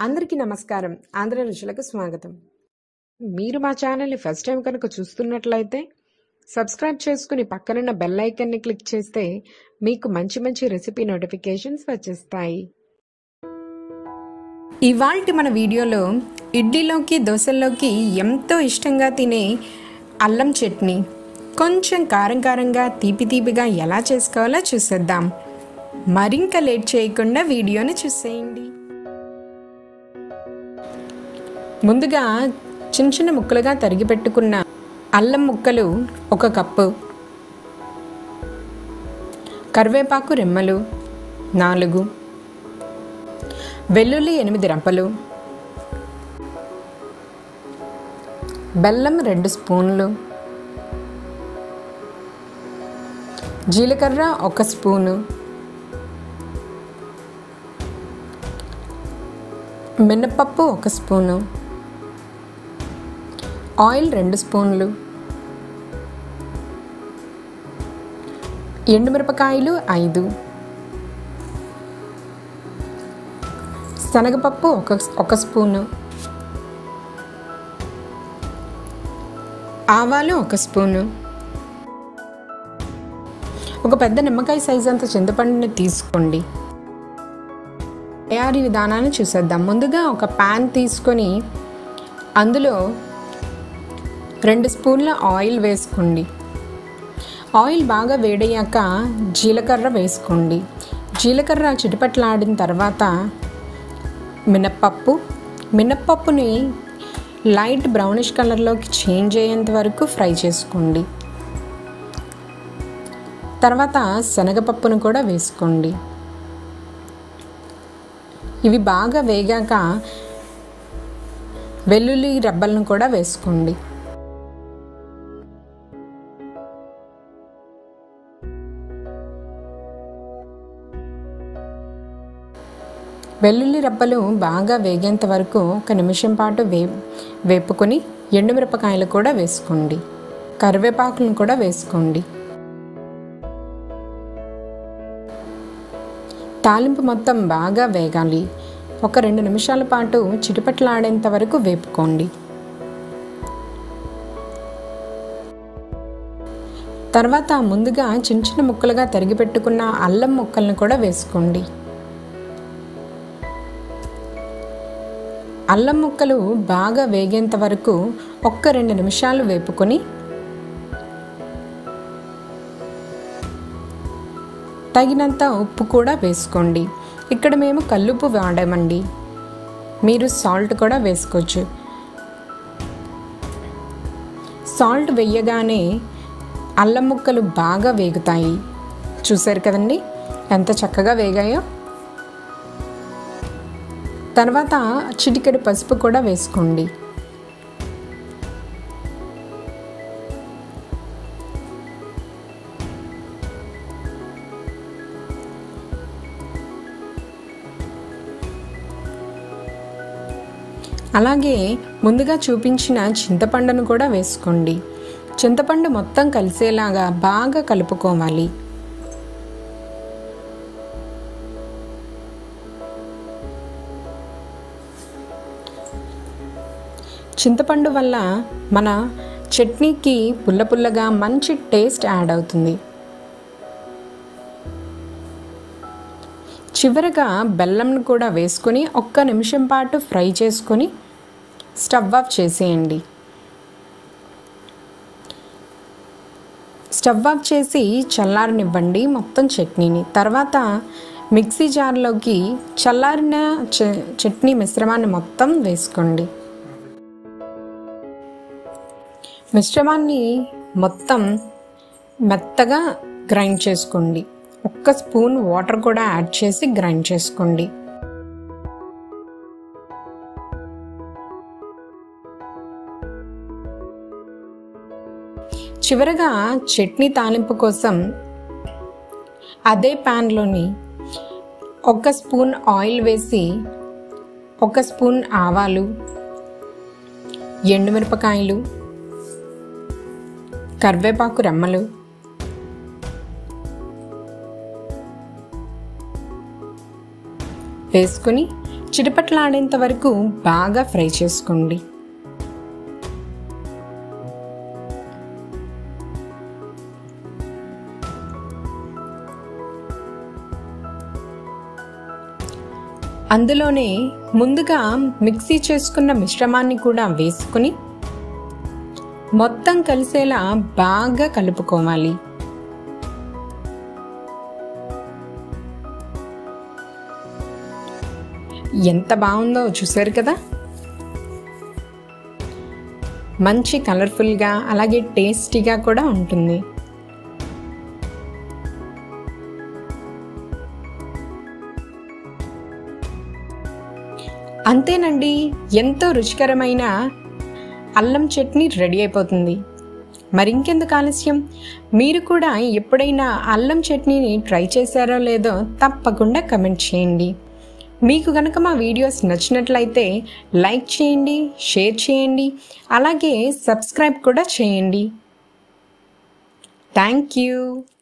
అందరికీ నమస్కారం ఆంధ్ర రుచులకు స్వాగతం మీరు మా ఛానల్ని ఫస్ట్ టైం కనుక చూస్తున్నట్లయితే సబ్స్క్రైబ్ చేసుకుని పక్కనున్న బెల్ ఐకన్ని క్లిక్ చేస్తే మీకు మంచి మంచి రెసిపీ నోటిఫికేషన్స్ వచ్చేస్తాయి ఇవాల్టి మన వీడియోలో ఇడ్లీలోకి దోశల్లోకి ఎంతో ఇష్టంగా తినే అల్లం చట్నీ కొంచెం కారం కారంగా తీపి తీపిగా ఎలా చేసుకోవాలో చూసేద్దాం మరింక లేట్ చేయకుండా వీడియోని చూసేయండి ముందుగా చిన్న చిన్న ముక్కలుగా తరిగి పెట్టుకున్న అల్లం ముక్కలు ఒక కప్పు కరివేపాకు రెమ్మలు నాలుగు వెల్లుల్లి ఎనిమిది రంపలు బెల్లం రెండు స్పూన్లు జీలకర్ర ఒక స్పూను మినపప్పు ఒక స్పూను ఆయిల్ రెండు స్పూన్లు ఎండుమిరపకాయలు ఐదు శనగపప్పు ఒక ఒక స్పూను ఆవాలు ఒక స్పూను ఒక పెద్ద నిమ్మకాయ సైజ్ అంత చింతపండుని తీసుకోండి తయారీ విధానాన్ని చూసేద్దాం ముందుగా ఒక ప్యాన్ తీసుకొని అందులో రెండు స్పూన్ల ఆయిల్ వేసుకోండి ఆయిల్ బాగా వేడయ్యాక జీలకర్ర వేసుకోండి జీలకర్ర చిటిపట్లాడిన తర్వాత మినప్పప్పు మినప్పప్పుని లైట్ బ్రౌనిష్ కలర్లోకి చేంజ్ అయ్యేంత వరకు ఫ్రై చేసుకోండి తర్వాత శనగపప్పును కూడా వేసుకోండి ఇవి బాగా వేగాక వెల్లుల్లి రబ్బలను కూడా వేసుకోండి వెల్లుల్లి రబ్బలు బాగా వేగేంత వరకు ఒక నిమిషం పాటు వే వేపుకొని ఎండుమిరపకాయలు కూడా వేసుకోండి కరివేపాకులను కూడా వేసుకోండి తాలింపు మొత్తం బాగా వేగాలి ఒక రెండు నిమిషాల పాటు చిటిపట్లాడేంత వరకు వేపుకోండి తర్వాత ముందుగా చిన్న చిన్న ముక్కలుగా తరిగి పెట్టుకున్న అల్లం ముక్కలను కూడా వేసుకోండి అల్లం ముక్కలు బాగా వేగేంత వరకు ఒక్క రెండు నిమిషాలు వేపుకొని తగినంత ఉప్పు కూడా వేసుకోండి ఇక్కడ మేము కల్లుప్పు వాడామండి మీరు సాల్ట్ కూడా వేసుకోవచ్చు సాల్ట్ వేయగానే అల్లం ముక్కలు బాగా వేగుతాయి చూసారు కదండి ఎంత చక్కగా వేగాయో తర్వాత చిటికెడు పసుపు కూడా వేసుకోండి అలాగే ముందుగా చూపించిన చింతపండును కూడా వేసుకోండి చింతపండు మొత్తం కలిసేలాగా బాగా కలుపుకోవాలి చింతపండు వల్ల మన చట్నీకి పుల్ల పుల్లగా మంచి టేస్ట్ యాడ్ అవుతుంది చివరగా బెల్లంను కూడా వేసుకొని ఒక్క నిమిషం పాటు ఫ్రై చేసుకొని స్టవ్ ఆఫ్ చేసేయండి స్టవ్ ఆఫ్ చేసి చల్లారనివ్వండి మొత్తం చట్నీని తర్వాత మిక్సీ జార్లోకి చల్లారిన చట్నీ మిశ్రమాన్ని మొత్తం వేసుకోండి మిశ్రమాన్ని మొత్తం మెత్తగా గ్రైండ్ చేసుకోండి ఒక్క స్పూన్ వాటర్ కూడా యాడ్ చేసి గ్రైండ్ చేసుకోండి చివరగా చట్నీ తాలింపు కోసం అదే ప్యాన్లోని ఒక స్పూన్ ఆయిల్ వేసి ఒక స్పూన్ ఆవాలు ఎండుమిరపకాయలు కరివేపాకు రెమ్మలు వేసుకుని చిటపట్లాడేంత వరకు బాగా ఫ్రై చేసుకోండి అందులోనే ముందుగా మిక్సీ చేసుకున్న మిశ్రమాన్ని కూడా వేసుకుని మొత్తం కలిసేలా బాగా కలుపుకోవాలి ఎంత బాగుందో చూసారు కదా మంచి కలర్ఫుల్గా అలాగే టేస్టీగా కూడా ఉంటుంది అంతేనండి ఎంతో రుచికరమైన అల్లం చట్నీ రెడీ అయిపోతుంది మరింకెందుకు ఆలస్యం మీరు కూడా ఎప్పుడైనా అల్లం చట్నీని ట్రై చేశారో లేదో తప్పకుండా కమెంట్ చేయండి మీకు కనుక మా వీడియోస్ నచ్చినట్లయితే లైక్ చేయండి షేర్ చేయండి అలాగే సబ్స్క్రైబ్ కూడా చేయండి థ్యాంక్ యూ